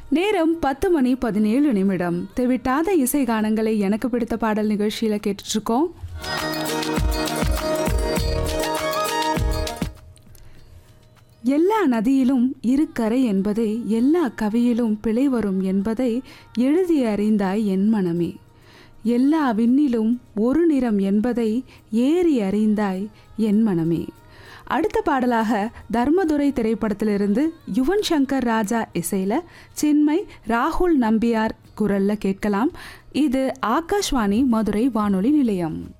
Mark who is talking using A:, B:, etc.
A: நேரம் பத்து மணி பதினேழு நிமிடம் தெவிட்டாத இசை கானங்களை எனக்கு பிடித்த பாடல் நிகழ்ச்சியில கேட்டுட்டு இருக்கோம் எல்லா நதியிலும் இரு கரை என்பதை எல்லா கவியிலும் பிழை வரும் என்பதை எழுதி அறிந்தாய் என் மனமே எல்லா விண்ணிலும் ஒரு நிறம் என்பதை ஏறி அறிந்தாய் என் மனமே அடுத்த பாடலாக தர்மதுரை திரைப்படத்திலிருந்து யுவன் சங்கர் ராஜா இசையில சின்மை ராகுல் நம்பியார் குரல்ல கேட்கலாம் இது ஆகாஷ்வாணி மதுரை வானொலி நிலையம்